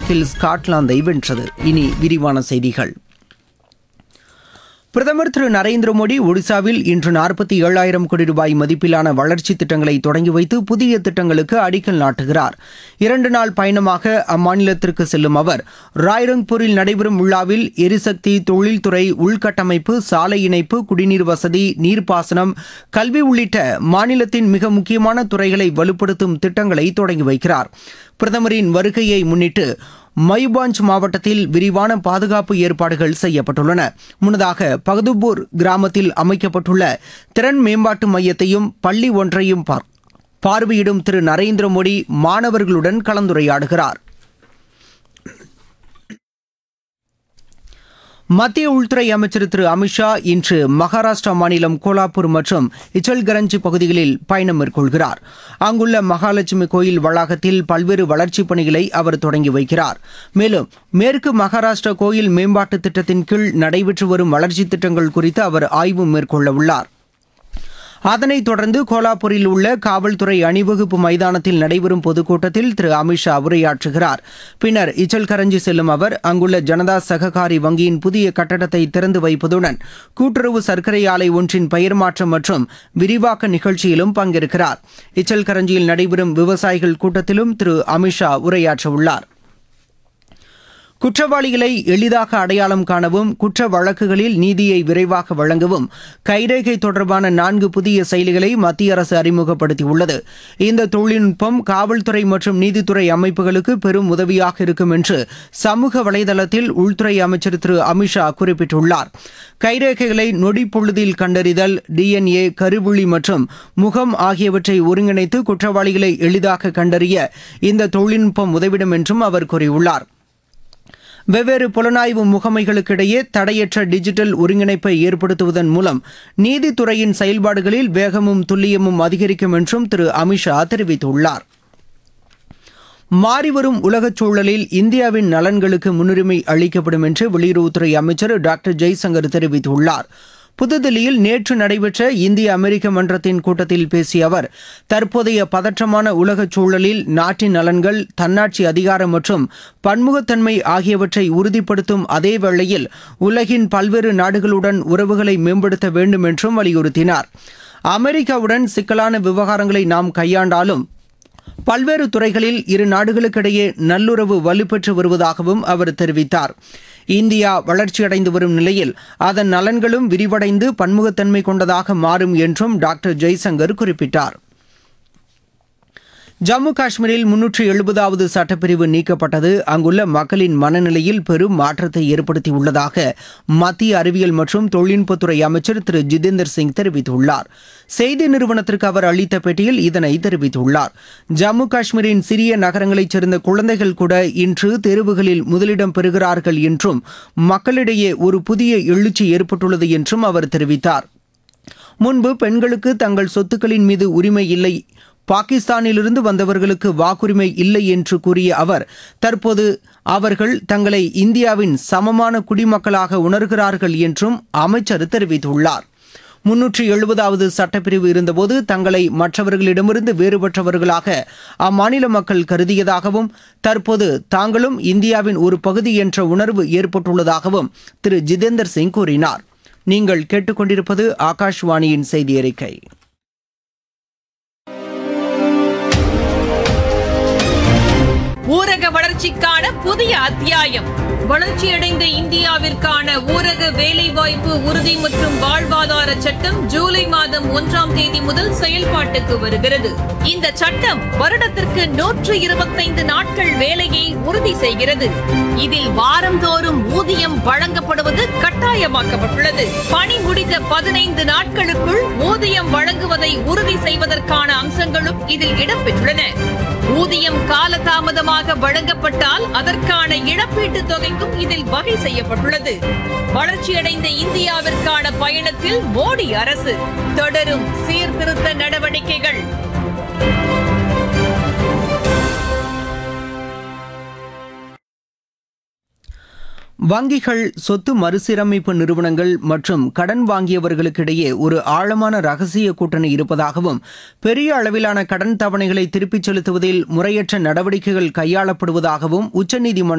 கணக்கில் ஸ்காட்லாந்தை வென்றது இனி விரிவான செய்திகள் பிரதமர் திரு நரேந்திர மோடி ஒடிசாவில் இன்று நாற்பத்தி ஏழாயிரம் கோடி ரூபாய் மதிப்பிலான வளர்ச்சி திட்டங்களை தொடங்கி வைத்து புதிய திட்டங்களுக்கு அடிக்கல் நாட்டுகிறார் இரண்டு நாள் பயணமாக அம்மாநிலத்திற்கு செல்லும் அவர் ராய்ரங்பூரில் நடைபெறும் விழாவில் எரிசக்தி தொழில்துறை உள்கட்டமைப்பு சாலை இணைப்பு குடிநீர் வசதி நீர்ப்பாசனம் கல்வி உள்ளிட்ட மாநிலத்தின் மிக முக்கியமான துறைகளை வலுப்படுத்தும் திட்டங்களை தொடங்கி வைக்கிறார் பிரதமரின் வருகையை முன்னிட்டு மயுபாஞ்ச் மாவட்டத்தில் விரிவான பாதுகாப்பு ஏற்பாடுகள் செய்யப்பட்டுள்ளன முன்னதாக பகதுபூர் கிராமத்தில் அமைக்கப்பட்டுள்ள திறன் மேம்பாட்டு மையத்தையும் பள்ளி ஒன்றையும் பார்- பார்வையிடும் திரு நரேந்திர மோடி மாணவர்களுடன் கலந்துரையாடுகிறார் மத்திய உள்துறை அமைச்சர் திரு அமித்ஷா இன்று மகாராஷ்டிரா மாநிலம் கோலாப்பூர் மற்றும் இச்சல்கரஞ்ச் பகுதிகளில் பயணம் மேற்கொள்கிறார் அங்குள்ள மகாலட்சுமி கோயில் வளாகத்தில் பல்வேறு வளர்ச்சிப் பணிகளை அவர் தொடங்கி வைக்கிறார் மேலும் மேற்கு மகாராஷ்டிரா கோயில் மேம்பாட்டு திட்டத்தின் கீழ் நடைபெற்று வரும் வளர்ச்சித் திட்டங்கள் குறித்து அவர் ஆய்வு மேற்கொள்ள உள்ளார் அதனைத் தொடர்ந்து கோலாப்பூரில் உள்ள காவல்துறை அணிவகுப்பு மைதானத்தில் நடைபெறும் பொதுக்கூட்டத்தில் திரு அமித்ஷா உரையாற்றுகிறார் பின்னர் இச்சல்கரஞ்சி செல்லும் அவர் அங்குள்ள ஜனதா சககாரி வங்கியின் புதிய கட்டடத்தை திறந்து வைப்பதுடன் கூட்டுறவு சர்க்கரை ஆலை ஒன்றின் பெயர் மாற்றம் மற்றும் விரிவாக்க நிகழ்ச்சியிலும் பங்கேற்கிறார் இச்சல்கரஞ்சியில் நடைபெறும் விவசாயிகள் கூட்டத்திலும் திரு அமித்ஷா உரையாற்றவுள்ளார் குற்றவாளிகளை எளிதாக அடையாளம் காணவும் குற்ற வழக்குகளில் நீதியை விரைவாக வழங்கவும் கைரேகை தொடர்பான நான்கு புதிய செயலிகளை மத்திய அரசு அறிமுகப்படுத்தியுள்ளது இந்த தொழில்நுட்பம் காவல்துறை மற்றும் நீதித்துறை அமைப்புகளுக்கு பெரும் உதவியாக இருக்கும் என்று சமூக வலைதளத்தில் உள்துறை அமைச்சர் திரு அமித்ஷா குறிப்பிட்டுள்ளார் கைரேகைகளை நொடி பொழுதில் கண்டறிதல் டிஎன்ஏ கருவுளி மற்றும் முகம் ஆகியவற்றை ஒருங்கிணைத்து குற்றவாளிகளை எளிதாக கண்டறிய இந்த தொழில்நுட்பம் உதவிடும் என்றும் அவர் கூறியுள்ளார் வெவ்வேறு புலனாய்வு முகமைகளுக்கிடையே தடையற்ற டிஜிட்டல் ஒருங்கிணைப்பை ஏற்படுத்துவதன் மூலம் நீதித்துறையின் செயல்பாடுகளில் வேகமும் துல்லியமும் அதிகரிக்கும் என்றும் திரு அமித்ஷா தெரிவித்துள்ளார் மாறிவரும் உலகச் சூழலில் இந்தியாவின் நலன்களுக்கு முன்னுரிமை அளிக்கப்படும் என்று வெளியுறவுத்துறை அமைச்சர் டாக்டர் ஜெய்சங்கர் தெரிவித்துள்ளார் புதுதில்லியில் நேற்று நடைபெற்ற இந்திய அமெரிக்க மன்றத்தின் கூட்டத்தில் பேசிய அவர் தற்போதைய பதற்றமான உலகச் சூழலில் நாட்டின் நலன்கள் தன்னாட்சி அதிகாரம் மற்றும் பன்முகத்தன்மை ஆகியவற்றை உறுதிப்படுத்தும் அதே வேளையில் உலகின் பல்வேறு நாடுகளுடன் உறவுகளை மேம்படுத்த வேண்டும் என்றும் வலியுறுத்தினார் அமெரிக்காவுடன் சிக்கலான விவகாரங்களை நாம் கையாண்டாலும் பல்வேறு துறைகளில் இரு நாடுகளுக்கிடையே நல்லுறவு வலுப்பெற்று வருவதாகவும் அவர் தெரிவித்தார் இந்தியா வளர்ச்சியடைந்து வரும் நிலையில் அதன் நலன்களும் விரிவடைந்து பன்முகத்தன்மை கொண்டதாக மாறும் என்றும் டாக்டர் ஜெய்சங்கர் குறிப்பிட்டார் ஜம்மு காஷ்மீரில் முன்னூற்று எழுபதாவது சட்டப்பிரிவு நீக்கப்பட்டது அங்குள்ள மக்களின் மனநிலையில் பெரும் மாற்றத்தை ஏற்படுத்தியுள்ளதாக மத்திய அறிவியல் மற்றும் தொழில்நுட்பத்துறை அமைச்சர் திரு ஜிதேந்தர் சிங் தெரிவித்துள்ளார் செய்தி நிறுவனத்திற்கு அவர் அளித்த பேட்டியில் இதனை தெரிவித்துள்ளார் ஜம்மு காஷ்மீரின் சிறிய நகரங்களைச் சேர்ந்த குழந்தைகள் கூட இன்று தேர்வுகளில் முதலிடம் பெறுகிறார்கள் என்றும் மக்களிடையே ஒரு புதிய எழுச்சி ஏற்பட்டுள்ளது என்றும் அவர் தெரிவித்தார் முன்பு பெண்களுக்கு தங்கள் சொத்துக்களின் மீது உரிமை இல்லை பாகிஸ்தானிலிருந்து வந்தவர்களுக்கு வாக்குரிமை இல்லை என்று கூறிய அவர் தற்போது அவர்கள் தங்களை இந்தியாவின் சமமான குடிமக்களாக உணர்கிறார்கள் என்றும் அமைச்சர் தெரிவித்துள்ளார் முன்னூற்றி எழுபதாவது சட்டப்பிரிவு இருந்தபோது தங்களை மற்றவர்களிடமிருந்து வேறுபட்டவர்களாக அம்மாநில மக்கள் கருதியதாகவும் தற்போது தாங்களும் இந்தியாவின் ஒரு பகுதி என்ற உணர்வு ஏற்பட்டுள்ளதாகவும் திரு ஜிதேந்தர் சிங் கூறினார் நீங்கள் கேட்டுக்கொண்டிருப்பது ஆகாஷ்வாணியின் செய்தி அறிக்கை ஊரக வளர்ச்சிக்கான புதிய அத்தியாயம் வளர்ச்சியடைந்த இந்தியாவிற்கான ஊரக வேலைவாய்ப்பு உறுதி மற்றும் வாழ்வாதார சட்டம் ஜூலை மாதம் ஒன்றாம் தேதி முதல் செயல்பாட்டுக்கு வருகிறது இந்த சட்டம் வருடத்திற்கு நூற்று இருபத்தைந்து நாட்கள் வேலையை உறுதி செய்கிறது இதில் வாரந்தோறும் ஊதியம் வழங்கப்படுவது கட்டாயமாக்கப்பட்டுள்ளது பணி முடிந்த பதினைந்து நாட்களுக்குள் ஊதியம் வழங்குவதை உறுதி செய்வதற்கான அம்சங்களும் இதில் இடம்பெற்றுள்ளன ஊதியம் காலதாமதமாக வழங்கப்பட்டால் அதற்கான இழப்பீட்டுத் தொகைக்கும் இதில் வகை செய்யப்பட்டுள்ளது வளர்ச்சியடைந்த இந்தியாவிற்கான பயணத்தில் மோடி அரசு தொடரும் சீர்திருத்த நடவடிக்கைகள் வங்கிகள் சொத்து மறுசீரமைப்பு நிறுவனங்கள் மற்றும் கடன் வாங்கியவர்களுக்கிடையே ஒரு ஆழமான ரகசிய கூட்டணி இருப்பதாகவும் பெரிய அளவிலான கடன் தவணைகளை திருப்பிச் செலுத்துவதில் முறையற்ற நடவடிக்கைகள் கையாளப்படுவதாகவும் உச்சநீதிமன்றம்